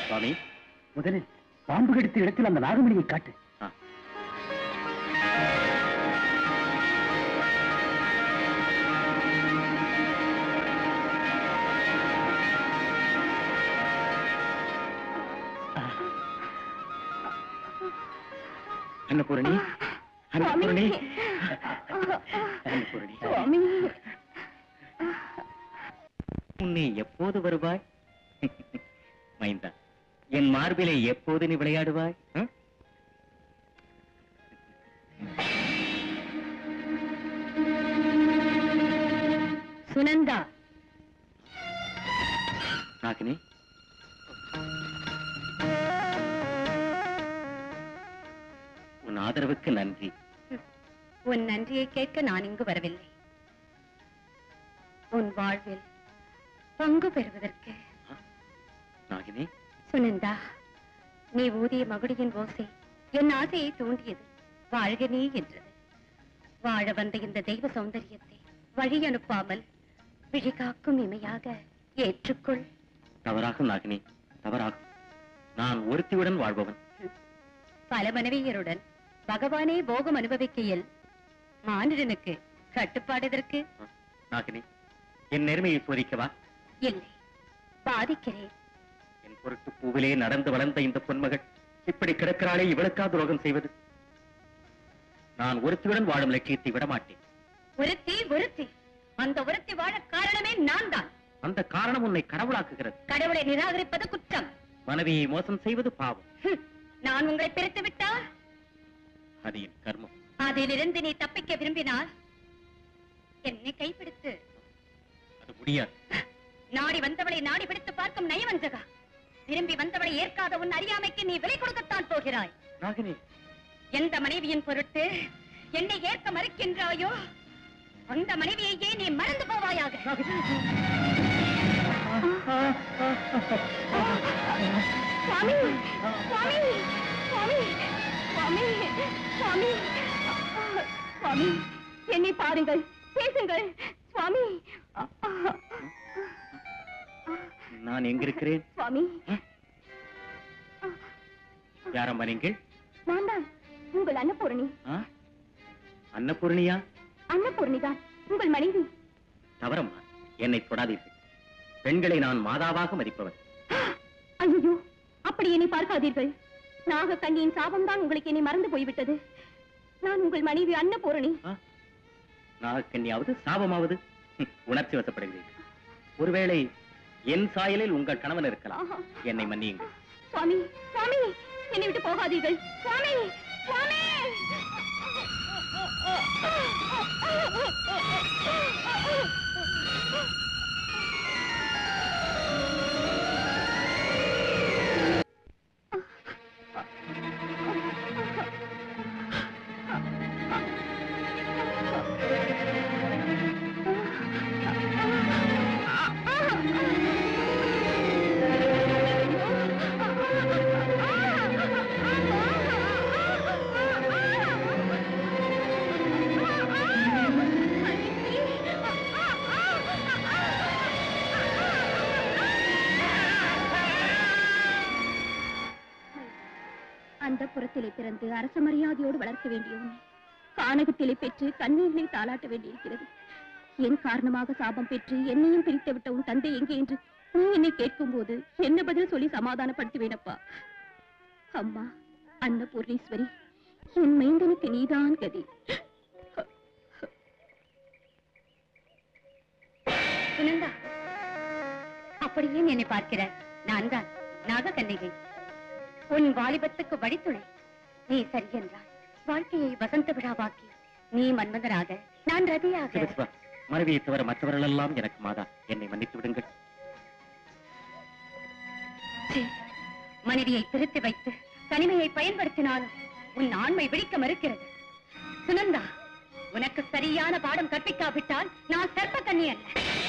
சுவாமி முதலில் பாம்பு கடித்த இடத்தில் அந்த நாகமணியை காட்டு ஆ. அன்னபூரணி அன்னபூரணி அன்னபூரணி சுவாமி உன்னை எப்போது வருவாய் மைந்தா என் மார்பிலே எப்போது நீ விளையாடுவாய் ஆ? சுனந்தா நாகினி உன் ஆதரவுக்கு நன்றி உன் நன்றியை கேட்க நான் இங்கு வரவில்லை உன் வாழ்வில் பங்கு பெறுவதற்கு நாகினி சுனந்தா நீ ஊதிய மகுடியின் ஓசை என் ஆசையை தூண்டியது வாழ்க நீ என்றது வாழ வந்த இந்த தெய்வ சௌந்தரியத்தை வழி அனுப்பாமல் விழிகாக்கும் இமையாக ஏற்றுக்கொள் தவறாகும் நாகினி தவறாகும் நான் ஒருத்தியுடன் வாழ்பவன் பல மனைவியருடன் பகவானே போகம் அனுபவிக்கையில் மானிடனுக்கு கட்டுப்பாடுதற்கு நாகினி என் நேர்மையை சோதிக்கவா இல்லை பாதிக்கிறேன் என் பொருட்டு பூவிலே நடந்து வளர்ந்த இந்த பொன்மகள் இப்படி கிடக்கிறாளே இவளுக்கா துரோகம் செய்வது நான் ஒருத்தியுடன் வாழும் லட்சியத்தை விடமாட்டேன் ஒருத்தி ஒருத்தி அந்த ஒருத்தி வாழ காரணமே நான் தான் அந்த காரணம் உன்னை கடவுளாக்குகிறது கடவுளை நிராகரிப்பது குற்றம் மனைவியை மோசம் செய்வது பாவம் ஹம், நான் உங்களை பிரித்து விட்டால் அது என் கர்மம் அதிலிருந்து நீ தப்பிக்க விரும்பினால் என்னை கைப்பிடித்து அது முடியாது நாடி வந்தவளை நாடி பிடித்து பார்க்கும் நயவஞ்சகா விரும்பி வந்தவளை ஏற்காத உன் அறியாமைக்கு நீ விலை கொடுக்கத்தான் போகிறாய் நாகினி எந்த மனைவியின் பொருட்டு என்னை ஏற்க மறுக்கின்றாயோ அந்த மனைவியையே நீ மறந்து போவாயாக சுவாமி சுவாமி சுவாமி சுவாமி சுவாமி சுவாமி என்னை பாருங்கள் பேசுங்கள் சுவாமி நான் எங்கிருக்கிறேன் சுவாமி யாரம்மா நீங்கள் நான் தான் உங்கள் அன்னபூரணி ஆ? அன்னபூர்ணியா அன்னபூரணி தான் உங்கள் மனைவி தவறம்மா என்னை தொடாதீர்கள் பெண்களை நான் மாதாவாக மதிப்பவன் ஐயோ அப்படி என்னை பார்க்காதீர்கள் நாக கண்ணியின் சாபம் தான் உங்களுக்கு என்னை மறந்து போய்விட்டது நான் உங்கள் மனைவி அன்னபூரணி நாகக்கன்னியாவது சாபமாவது ஹம், உணர்ச்சி வசப்படுகிறீர்கள் ஒருவேளை என் சாயலில் உங்கள் கணவன் இருக்கலாம் ஆஹா. என்னை மன்னியுங்கள் சுவாமி சுவாமி என்னை விட்டு போகாதீர்கள் சுவாமி சுவாமி அந்த புறத்திலே பிறந்து அரச மரியாதையோடு வளர்க்க வேண்டிய உன்னை கானகத்திலே பெற்று கண்ணீரிலே தாளாட்ட வேண்டியிருக்கிறது என் காரணமாக சாபம் பெற்று என்னையும் பிரித்து விட்ட உன் தந்தை எங்கே என்று நீ என்னை கேட்கும் போது என்ன பதில் சொல்லி சமாதானப்படுத்துவேனப்பா அம்மா அன்னபூர்ணேஸ்வரி என் மைந்தனுக்கு நீதான் கதி சுனந்தா அப்படியே என்னை பார்க்கிறார் நான் தான் நாககன்னிகை உன் வாலிபத்துக்கு வழித்துணை நீ சரி என்றால் வாழ்க்கையை வசந்த விழாவாக்கி நீ மன்மதனாக நான் ரதியாக சிவசிவா மனைவியை தவிர மற்றவர்கள் எல்லாம் எனக்கு மாதா என்னை மன்னித்து விடுங்கள் சீ, மனைவியை பிரித்து வைத்து தனிமையை பயன்படுத்தினாலும் உன் ஆண்மை விழிக்க மறுக்கிறது சுனந்தா உனக்கு சரியான பாடம் கற்பிக்காவிட்டால் நான் சர்ப்ப கண்ணி அல்ல